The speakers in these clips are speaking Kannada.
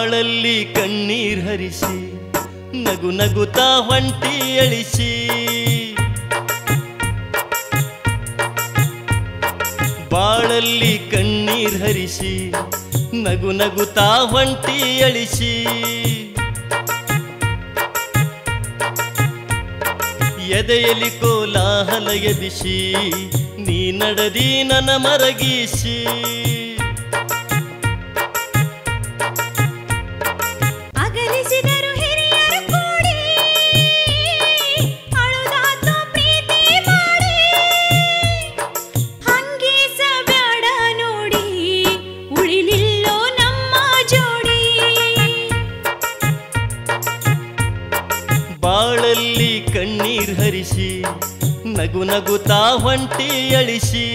ಬಾಳಲ್ಲಿ ಕಣ್ಣೀರ್ ಹರಿಸಿ ನಗು ನಗುತ್ತಾ ಹೊಂಟಿ ಅಳಿಸಿ ಬಾಳಲ್ಲಿ ಕಣ್ಣೀರ್ ಹರಿಸಿ ನಗು ನಗುತ್ತಾ ಹೊಂಟಿ ಅಳಿಸಿ ಎದೆಯಲ್ಲಿ ಕೋಲಾಹಲ ಎದಿಸಿ ನೀ ನಡದಿ ನನ್ನ ಮರಗಿಸಿ ಅಗಲಿಸಿದರು ಹಿರಿಯರು ಕೂಡಿ ಅಳುದಾತು ಪ್ರೀತಿ ಮಾಡಿ ಹಂಗೀಸಬ್ಯಾಡ ನೋಡಿ ಉಳಿಲಿಲ್ಲೋ ನಮ್ಮ ಜೋಡಿ ಬಾಳಲ್ಲಿ ಕಣ್ಣೀರ್ ಹರಿಸಿ ನಗು ನಗುತ್ತಾ ಹೊಂಟಿ ಅಳಿಸಿ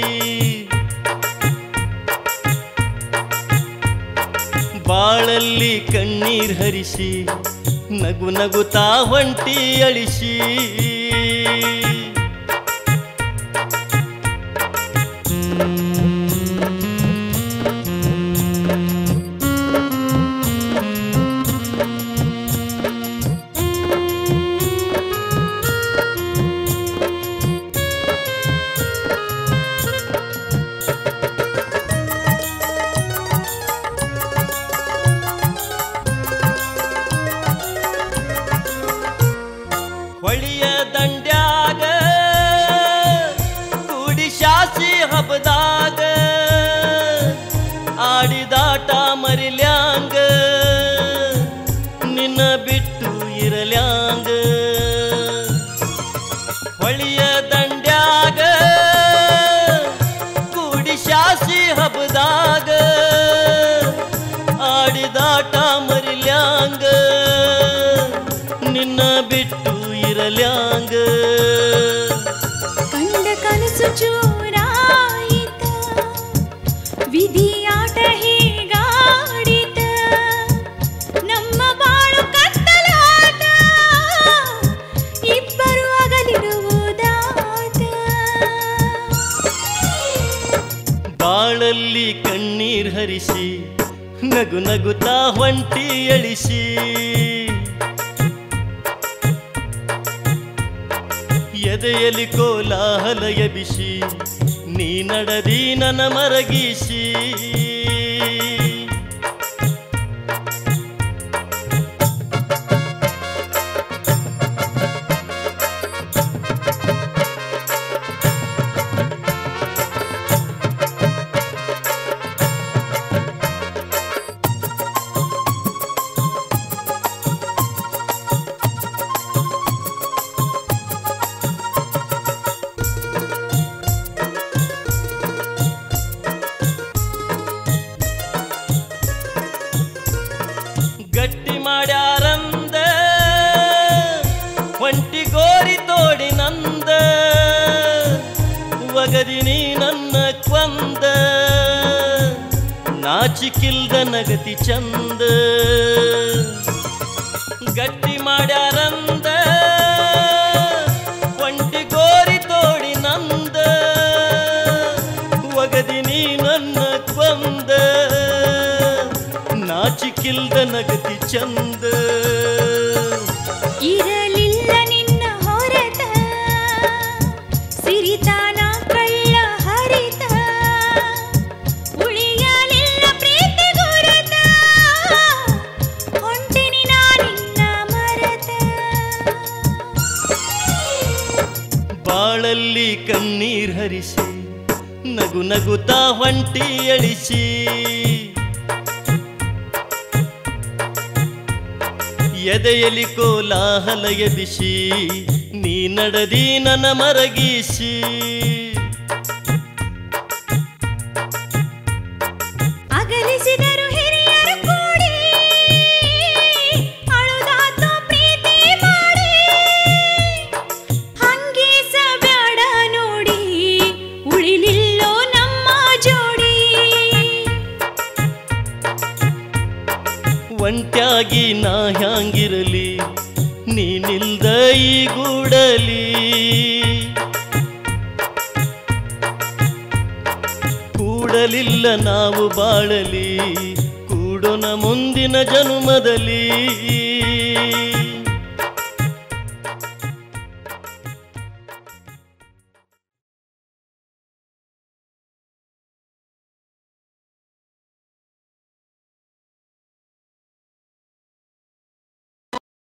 ಬಾಳಲ್ಲಿ ಕಣ್ಣೀರ್ ಹರಿಸಿ ನಗು ನಗುತ್ತಾ ಹೊಂಟಿ ಅಳಿಸಿ ಹೊಳಿಯ ದಂಡ್ಯಾಗ ಕೂಡಿ ಶಾಸಿ ಹಬ್ಬದಾಗ ಆಡಿದಾಟ ಮರಿಲ್ಯಾಂಗ ನಿನ್ನ ಬಿಟ್ಟು ಇರಲ್ಯಾಂಗ ಹೊಳಿಯ ದಂಡ್ಯಾಗ ಕೂಡಿ ಶಾಸಿ ಹಬ್ಬದಾಗ ಆಡಿದಾಟ ಮರಿಲ್ಯಾಂಗ ನಿನ್ನ ಬಿಟ್ಟು ಇರಲ್ಯಾಂಗ ಕಂಡ ಕನಸು ಚೂರಾಯಿತ ವಿಧಿಯಾಟ ಹೀಗಾಡಿತ ನಮ್ಮ ಬಾಳು ಕತ್ತಲಾಟ ಇಬ್ಬರು ಅಗಲಿರುವುದಾತ ಬಾಳಲ್ಲಿ ಕಣ್ಣೀರ್ ಹರಿಸಿ ನಗು ನಗುತ್ತಾ ಹೊಂಟಿ ಅಳಿಸಿ ಎದೆಯಲ್ಲಿ ಕೋಲಾಹಲ ಎಬಿಸಿ ನೀ ನಡದಿ ನನ್ನ ಮರಗಿಸಿ ಗಟ್ಟಿ ಮಾಡ್ಯಾರಂದ ಒಂಟಿ ಗೋರಿ ತೋಡಿ ನಂದ ಒಗದಿನಿ ನನ್ನ ಕೊಂದ ನಾಚಿಕಿಲ್ದ ನಗತಿ ಚಂದ ಗಟ್ಟಿ ಮಾಡ್ಯಾರಂದ ಒಂಟಿ ಗೋರಿ ತೋಡಿ ನಂದ ಒಗದಿನಿ ನನ್ನ ಕೊಂದ ನಾಚಿಕಿಲ್ದ ನಗತಿ ಚಂದ ಇರಲಿಲ್ಲ ನಿನ್ನ ಹೊರತ ಸಿರಿತಾನ ಕಳ್ಳ ಹರಿತ ಉಳಿಯಲಿಲ್ಲ ಪ್ರೀತಿ ಗುರುತ ಹೊಂಟಿನಿ ನಾನಿನ್ನ ಮರತ ಬಾಳಲ್ಲಿ ಕಣ್ಣೀರ್ ಹರಿಸಿ ನಗು ನಗುತ್ತಾ ಹೊಂಟಿ ಅಳಿಸಿ ಎದೆಯಲ್ಲಿ ಕೋಲಾಹಲ ಎದಿಸಿ ನೀ ನಡದಿ ನನ್ನ ಮರಗಿಸಿ ಅಗಲಿಸಿದರು ಹಿರಿಯರು ಕೂಡಿ ಅಳುದಾತು ಪ್ರೀತಿ ಮಾಡಿ ಹಂಗೀಸಬ್ಯಾಡ ನೋಡಿ ಉಳಿಲಿಲ್ಲೋ ನಮ್ಮ ಜೋಡಿ ಒಂಟ್ಯಾಗಿ ನಾ ಹ್ಯಾಂಗಿರಲಿ ನೀನಿಲ್ದ ಈ ಗೂಡಲಿ ಕೂಡಲಿಲ್ಲ ನಾವು ಬಾಳಲಿ ಕೂಡ ಕೂಡೋಣ ಮುಂದಿನ ಜನುಮದಲ್ಲಿ